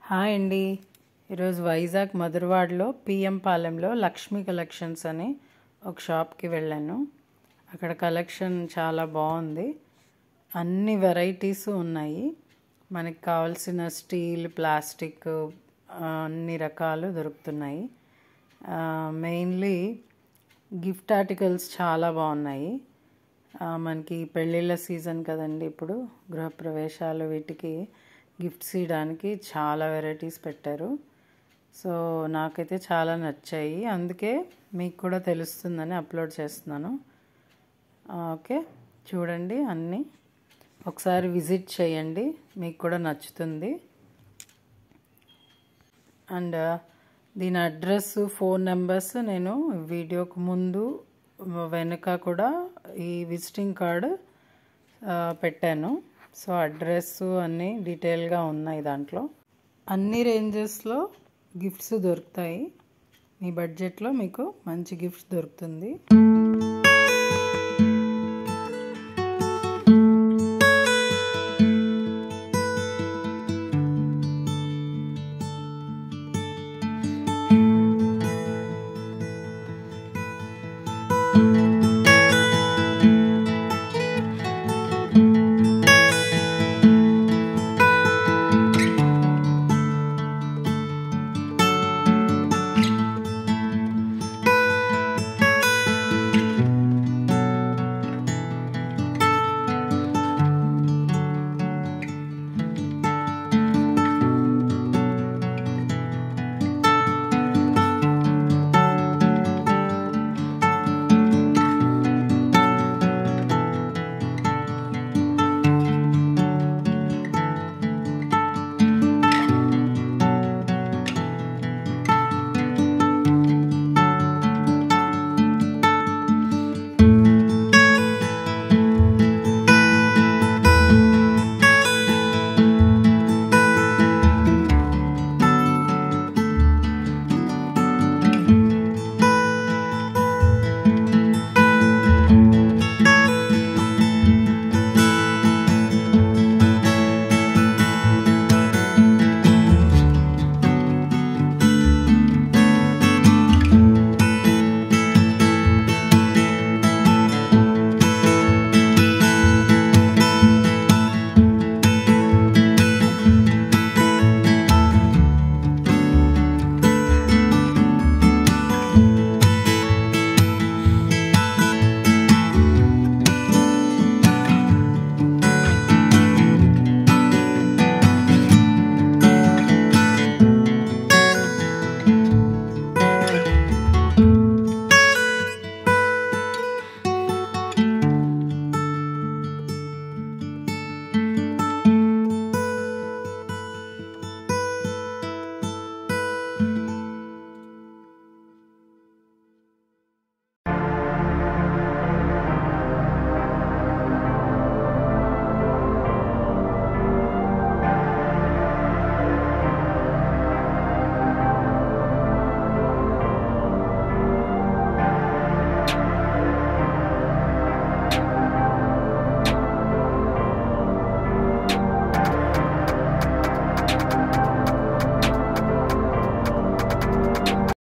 hi అండి ఈరోజు వైజాగ్ మధురవాడలో పిఎం పాలెంలో లక్ష్మీ కలెక్షన్స్ అని ఒక షాప్కి వెళ్ళాను అక్కడ కలెక్షన్ చాలా బాగుంది అన్ని వెరైటీస్ ఉన్నాయి మనకి కావాల్సిన స్టీల్ ప్లాస్టిక్ ఆ, అన్ని రకాలు దొరుకుతున్నాయి మెయిన్లీ గిఫ్ట్ ఆర్టికల్స్ చాలా బాగున్నాయి ఆ, మనకి పెళ్ళిళ్ళ సీజన్ కదండి ఇప్పుడు గృహప్రవేశాలు వీటికి గిఫ్ట్స్ ఇవ్వడానికి చాలా వెరైటీస్ పెట్టారు సో నాకైతే చాలా నచ్చాయి అందుకే మీకు కూడా తెలుస్తుందని అప్లోడ్ చేస్తున్నాను ఆ, ఓకే చూడండి అన్నీ ఒకసారి విజిట్ చేయండి మీకు కూడా నచ్చుతుంది అండ్ దీని అడ్రస్ ఫోన్ నెంబర్స్ నేను వీడియోకు ముందు వెనుక కూడా ఈ విజిటింగ్ కార్డు పెట్టాను సో అడ్రస్ అన్నీ డీటెయిల్గా ఉన్నాయి దాంట్లో అన్ని రేంజెస్లో గిఫ్ట్స్ దొరుకుతాయి మీ బడ్జెట్లో మీకు మంచి గిఫ్ట్స్ దొరుకుతుంది